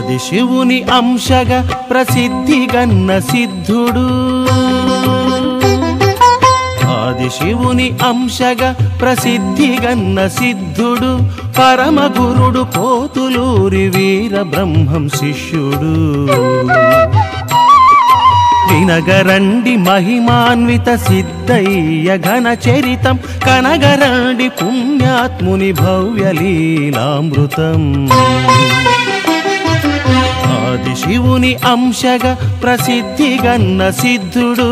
ఆది శివుని అంశగా ప్రసిద్ధిగన్న సిద్ధుడు ఆది శివుని అంశగా ప్రసిద్ధిగన్న సిద్ధుడు పరమ గురుడు పోతులూరి వీర బ్రహ్మం శిష్యుడు వినగరండి మహిమాన్విత సిద్ధయ్య ఘన చరితం కనగరండి పుణ్యాత్ముని భవ్య లీలామృతం ఆది శివుని అంశగా ప్రసిద్ధిగన్న సిద్ధుడు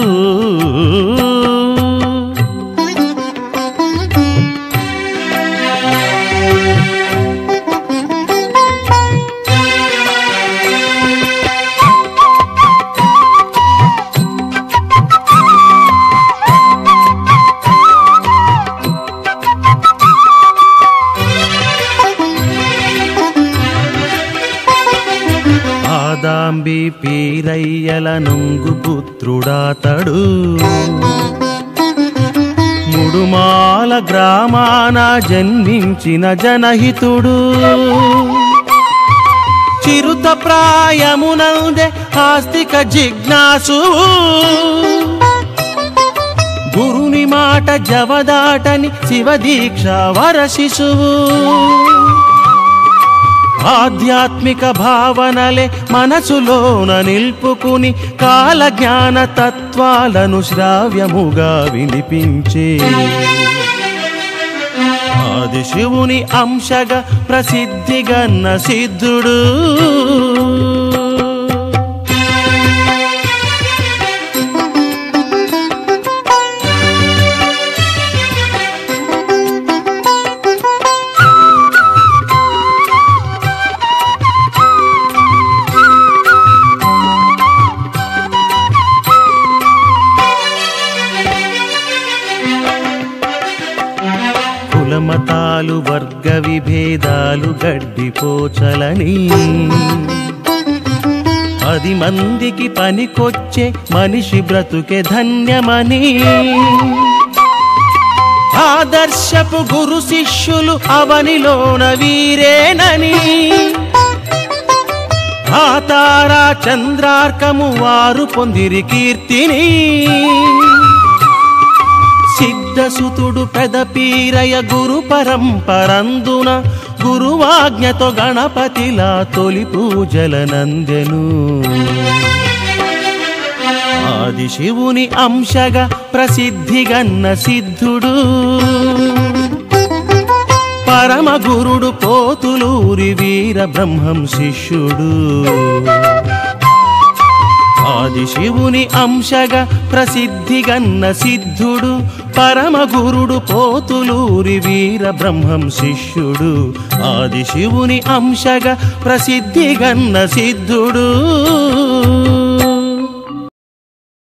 ఆదాంబి పీరయ్యల నొంగు పుత్రుడాతడు ముడుమాల గ్రామాన జన్మించిన జనహితుడు చిరుత ప్రాయమునందే ఆస్తిక జిజ్ఞాసు గురుని మాట జవదాటని శివదీక్ష వర శిశువు ఆధ్యాత్మిక భావనలే మనసులోన నిల్పుకుని కాల జ్ఞాన తత్వాలను శ్రావ్యముగా వినిపించే ఆది శివుని అంశగా ప్రసిద్ధిగన్న సిద్ధుడు కులమతాలు వర్గ విభేదాలు గడ్డిపోచలని పది మందికి పనికొచ్చే మనిషి బ్రతుకే ధన్యమని ఆదర్శపు గురు శిష్యులు అవనిలోన వీరేనని ఆ తారా చంద్రార్కము వారు పొందిరి కీర్తిని సిద్ధసుతుడు పెదపీరయ గురు పరంపరందున గురువాజ్ఞతో గణపతిలా తొలి పూజల నందెను ఆది శివుని అంశగా ప్రసిద్ధిగన్న సిద్ధుడు పరమ గురుడు పోతులూరి వీర బ్రహ్మం శిష్యుడు ఆది శివుని అంశగా ప్రసిద్ధిగన్న సిద్ధుడు పరమ గురుడు పోతులూరి వీర బ్రహ్మం శిష్యుడు ఆది శివుని అంశగా ప్రసిద్ధిగన్న సిద్ధుడు